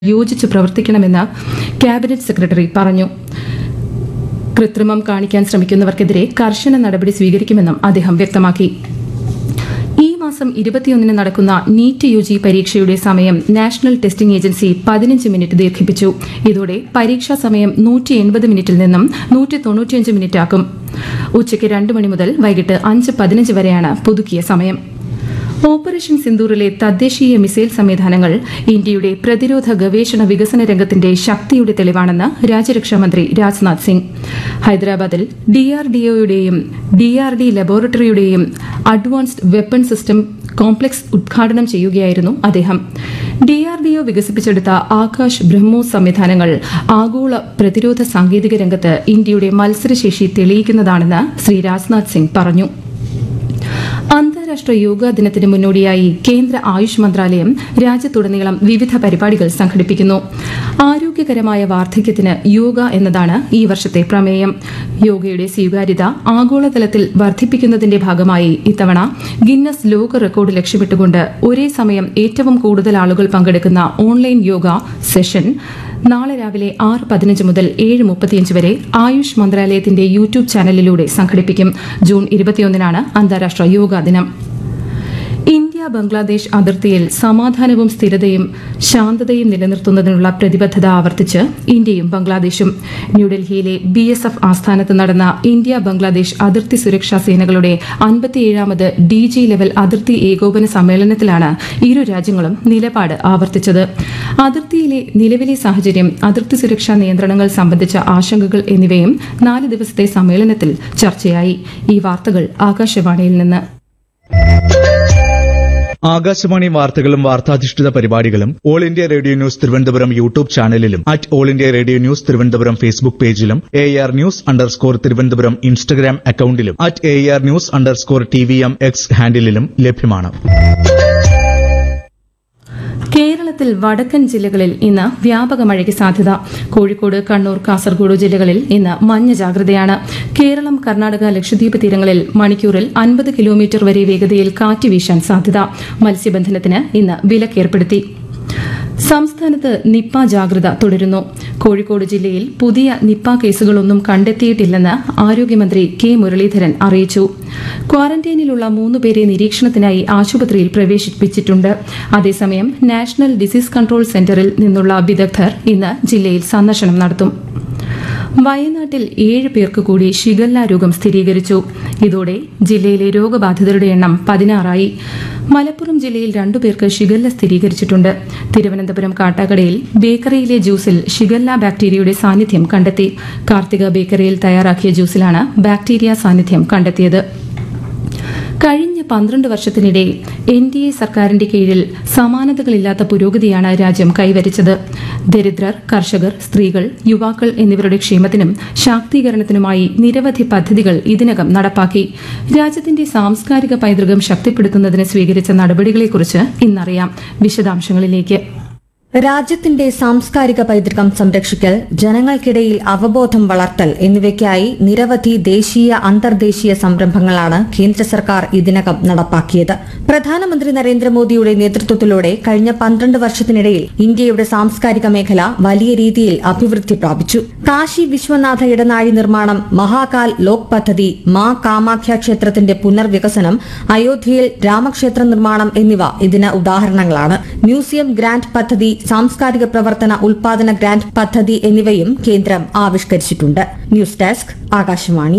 യോജിച്ച് പ്രവർത്തിക്കണമെന്ന് cabinet secretary പറഞ്ഞു കൃത്രിമം കാണിക്കാൻ ശ്രമിക്കുന്നവർക്കെതിരെ കർശന നടപടി സ്വീകരിക്കുമെന്നും അദ്ദേഹം വ്യക്തമാക്കി ഈ മാസം ഇരുപത്തിയൊന്നിന് നടക്കുന്ന നീറ്റ് യു ജി പരീക്ഷയുടെ സമയം നാഷണൽ ടെസ്റ്റിംഗ് ഏജൻസി പതിനഞ്ച് മിനിറ്റ് ദീർഘിപ്പിച്ചു ഇതോടെ പരീക്ഷാ സമയം നൂറ്റി എൺപത് മിനിറ്റിൽ നിന്നും നൂറ്റി തൊണ്ണൂറ്റിയഞ്ച് മിനിറ്റാക്കും ഉച്ചയ്ക്ക് രണ്ട് മണി മുതൽ വൈകിട്ട് അഞ്ച് പതിനഞ്ച് വരെയാണ് പുതുക്കിയ സമയം ഓപ്പറേഷൻ സിന്ദൂറിലെ തദ്ദേശീയ മിസൈൽ സംവിധാനങ്ങൾ ഇന്ത്യയുടെ പ്രതിരോധ ഗവേഷണ വികസന രംഗത്തിന്റെ ശക്തിയുടെ തെളിവാണെന്ന് രാജ്യരക്ഷാമന്ത്രി രാജ്നാഥ് സിംഗ് ഹൈദരാബാദിൽ ഡിആർഡിഒയുടെയും ഡിആർഡി ലബോറട്ടറിയുടെയും അഡ്വാൻസ്ഡ് വെപ്പൺ സിസ്റ്റം കോംപ്ലക്സ് ഉദ്ഘാടനം ചെയ്യുകയായിരുന്നു അദ്ദേഹം ഡിആർഡിഒ വികസിപ്പിച്ചെടുത്ത ആകാശ് ബ്രഹ്മോസ് സംവിധാനങ്ങൾ ആഗോള പ്രതിരോധ സാങ്കേതിക രംഗത്ത് ഇന്ത്യയുടെ മത്സരശേഷി തെളിയിക്കുന്നതാണെന്ന് ശ്രീ രാജ്നാഥ് സിംഗ് പറഞ്ഞു അന്താരാഷ്ട്ര യോഗാ ദിനത്തിന് മുന്നോടിയായി കേന്ദ്ര ആയുഷ് മന്ത്രാലയം രാജ്യത്തുടനീളം വിവിധ പരിപാടികൾ സംഘടിപ്പിക്കുന്നു ആരോഗ്യകരമായ വാർദ്ധക്യത്തിന് യോഗ എന്നതാണ് ഈ വർഷത്തെ പ്രമേയം യോഗയുടെ സ്വീകാര്യത ആഗോളതലത്തിൽ വർദ്ധിപ്പിക്കുന്നതിന്റെ ഭാഗമായി ഇത്തവണ ഗിന്നസ് ലോക റെക്കോർഡ് ലക്ഷ്യമിട്ടുകൊണ്ട് ഒരേ സമയം ഏറ്റവും കൂടുതൽ ആളുകൾ പങ്കെടുക്കുന്ന ഓൺലൈൻ യോഗ സെഷൻ നാളെ രാവിലെ ആറ് പതിനഞ്ച് മുതൽ ഏഴ് മുപ്പത്തിയഞ്ച് വരെ ആയുഷ് മന്ത്രാലയത്തിന്റെ യൂട്യൂബ് ചാനലിലൂടെ സംഘടിപ്പിക്കും ജൂൺ ഇരുപത്തിയൊന്നിനാണ് അന്താരാഷ്ട്ര യോഗാ ദിനം ഇന്ത്യ ബംഗ്ലാദേശ് അതിർത്തിയിൽ സമാധാനവും സ്ഥിരതയും ശാന്തതയും നിലനിർത്തുന്നതിനുള്ള പ്രതിബദ്ധത ആവർത്തിച്ച് ഇന്ത്യയും ബംഗ്ലാദേശും ന്യൂഡൽഹിയിലെ ബി എസ് എഫ് ആസ്ഥാനത്ത് നടന്ന ഇന്ത്യ ബംഗ്ലാദേശ് അതിർത്തി സുരക്ഷാ സേനകളുടെ അൻപത്തിയേഴാമത് ഡി ജി ലെവൽ അതിർത്തി ഏകോപന സമ്മേളനത്തിലാണ് ഇരു രാജ്യങ്ങളും നിലപാട് ആവർത്തിച്ചത് അതിർത്തിയിലെ നിലവിലെ സാഹചര്യം അതിർത്തി സുരക്ഷാ നിയന്ത്രണങ്ങൾ സംബന്ധിച്ച ആശങ്കകൾ എന്നിവയും നാല് ദിവസത്തെ സമ്മേളനത്തിൽ ചർച്ചയായി ഈ വാർത്തകൾ ആകാശവാണിയിൽ നിന്ന് ആകാശവാണി വാർത്തകളും വാർത്താധിഷ്ഠിത പരിപാടികളും all India radio news Thiruvananthapuram YouTube ചാനലിലും at all India radio news Thiruvananthapuram Facebook പേജിലും A R news underscore Thiruvananthapuram Instagram അക്കൌണ്ടിലും at A R news underscore T V M X ഹാൻഡിലും ലഭ്യമാണ് കേരളത്തിൽ വടക്കൻ ജില്ലകളിൽ ഇന്ന് വ്യാപക മഴയ്ക്ക് സാധ്യത കോഴിക്കോട് കണ്ണൂർ കാസർഗോഡ് ജില്ലകളിൽ ഇന്ന് മഞ്ഞ ജാഗ്രതയാണ് കേരളം കർണാടക ലക്ഷദ്വീപ് തീരങ്ങളിൽ മണിക്കൂറിൽ അൻപത് കിലോമീറ്റർ വരെ വേഗതയിൽ കാറ്റ് വീശാൻ സാധ്യത മത്സ്യബന്ധനത്തിന് ഇന്ന് വിലക്കേർപ്പെടുത്തി സംസ്ഥാനത്ത് നിപ്പ ജാഗ്രത തുടരുന്നു കോഴിക്കോട് ജില്ലയിൽ പുതിയ നിപ്പ കേസുകളൊന്നും കണ്ടെത്തിയിട്ടില്ലെന്ന് ആരോഗ്യമന്ത്രി കെ മുരളീധരൻ അറിയിച്ചു ക്വാറന്റൈനിലുള്ള മൂന്ന് പേരെ നിരീക്ഷണത്തിനായി ആശുപത്രിയിൽ പ്രവേശിപ്പിച്ചിട്ടുണ്ട് അതേസമയം നാഷണൽ ഡിസീസ് കൺട്രോൾ സെന്ററിൽ നിന്നുള്ള വിദഗ്ധർ ഇന്ന് ജില്ലയിൽ സന്ദർശനം നടത്തും വയനാട്ടിൽ ഏഴ് പേർക്ക് കൂടി ഷിഗല്ല രോഗം സ്ഥിരീകരിച്ചു ഇതോടെ ജില്ലയിലെ രോഗബാധിതരുടെ എണ്ണം പതിനാറായി മലപ്പുറം ജില്ലയിൽ രണ്ടുപേർക്ക് ഷിഗല്ല സ്ഥിരീകരിച്ചിട്ടുണ്ട് തിരുവനന്തപുരം കാട്ടാക്കടയിൽ ബേക്കറിയിലെ ജ്യൂസിൽ ഷിഗല്ല ബാക്ടീരിയയുടെ സാന്നിധ്യം കണ്ടെത്തി കാർത്തിക ബേക്കറിയിൽ തയ്യാറാക്കിയ ജ്യൂസിലാണ് ബാക്ടീരിയ സാന്നിധ്യം കണ്ടെത്തിയത് കഴിഞ്ഞ പന്ത്രണ്ട് വർഷത്തിനിടെ എൻ ഡി എ സർക്കാരിന്റെ കീഴിൽ സമാനതകളില്ലാത്ത പുരോഗതിയാണ് രാജ്യം കൈവരിച്ചത് ദരിദ്രർ കർഷകർ സ്ത്രീകൾ യുവാക്കൾ എന്നിവരുടെ ക്ഷേമത്തിനും ശാക്തീകരണത്തിനുമായി നിരവധി പദ്ധതികൾ ഇതിനകം നടപ്പാക്കി രാജ്യത്തിന്റെ സാംസ്കാരിക പൈതൃകം ശക്തിപ്പെടുത്തുന്നതിന് സ്വീകരിച്ച നടപടികളെക്കുറിച്ച് ഇന്നറിയാം വിശദാംശങ്ങളിലേക്ക് രാജ്യത്തിന്റെ സാംസ്കാരിക പൈതൃകം സംരക്ഷിക്കൽ ജനങ്ങൾക്കിടയിൽ അവബോധം വളർത്തൽ എന്നിവയ്ക്കായി നിരവധി ദേശീയ അന്തർദേശീയ സംരംഭങ്ങളാണ് കേന്ദ്ര സർക്കാർ ഇതിനകം നടപ്പാക്കിയത് പ്രധാനമന്ത്രി നരേന്ദ്രമോദിയുടെ നേതൃത്വത്തിലൂടെ കഴിഞ്ഞ പന്ത്രണ്ട് വർഷത്തിനിടയിൽ ഇന്ത്യയുടെ സാംസ്കാരിക മേഖല വലിയ രീതിയിൽ അഭിവൃദ്ധി പ്രാപിച്ചു കാശി വിശ്വനാഥ ഇടനാഴി നിർമ്മാണം മഹാകാൽ ലോക് പദ്ധതി മാ കാമാഖ്യ ക്ഷേത്രത്തിന്റെ പുനർവികസനം അയോധ്യയിൽ രാമക്ഷേത്ര നിർമ്മാണം എന്നിവ ഇതിന് ഉദാഹരണങ്ങളാണ് മ്യൂസിയം ഗ്രാന്റ് പദ്ധതി സാംസ്കാരിക പ്രവർത്തന ഉൽപാദന ഗ്രാന്റ് പദ്ധതി എന്നിവയും കേന്ദ്രം ആവിഷ്കരിച്ചിട്ടുണ്ട് news desk Akashvani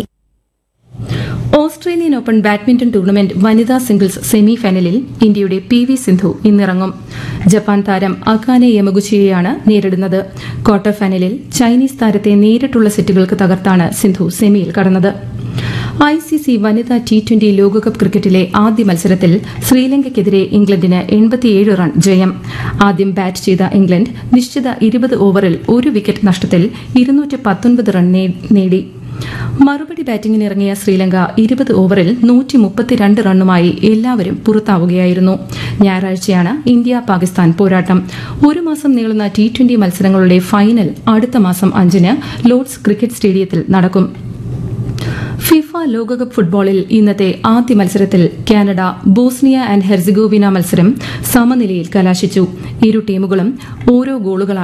Australian open badminton tournament വനിതാ സിംഗിൾസ് സെമി ഫൈനലിൽ ഇന്ത്യയുടെ പി വി സിന്ധു ഇന്നിറങ്ങും ജപ്പാൻ താരം അകാനെ യമഗുച്ചിയെയാണ് നേരിടുന്നത് ക്വാർട്ടർ ഫൈനലിൽ ചൈനീസ് താരത്തെ നേരിട്ടുള്ള സെറ്റുകൾക്ക് തകർത്താണ് സിന്ധു സെമിയിൽ കടന്നത് ഐ സി സി വനിതാ ടി ട്വന്റി ലോകകപ്പ് ക്രിക്കറ്റിലെ ആദ്യ മത്സരത്തിൽ ശ്രീലങ്കയ്ക്കെതിരെ ഇംഗ്ലണ്ടിന് എൺപത്തിയേഴ് റൺ ജയം ആദ്യം ബാറ്റ് ചെയ്ത ഇംഗ്ലണ്ട് നിശ്ചിത ഇരുപത് ഓവറിൽ ഒരു വിക്കറ്റ് നഷ്ടത്തിൽ ഇരുന്നൂറ്റി പത്തൊൻപത് റൺ നേ- നേടി മറുപടി ബാറ്റിംഗിനിറങ്ങിയ ശ്രീലങ്ക ഇരുപത് ഓവറിൽ നൂറ്റി മുപ്പത്തിരണ്ട് റണ്ണുമായി എല്ലാവരും പുറത്താവുകയായിരുന്നു ഞായറാഴ്ചയാണ് ഇന്ത്യ പാകിസ്ഥാൻ പോരാട്ടം ഒരു മാസം നീളുന്ന ടി ട്വന്റി മത്സരങ്ങളുടെ ഫൈനൽ അടുത്ത മാസം അഞ്ചിന് ലോർഡ്സ് ക്രിക്കറ്റ് സ്റ്റേഡിയത്തിൽ നടക്കും ഫിഫ ലോകകപ്പ് ഫുട്ബോളിൽ ഇന്നത്തെ ആദ്യ മത്സരത്തിൽ കാനഡ ബോസ്നിയ ആൻഡ് ഹെർസിഗോവിന മത്സരം സമനിലയിൽ കലാശിച്ചു ഇരു ടീമുകളും ഓരോ ഗോളുകളാണ്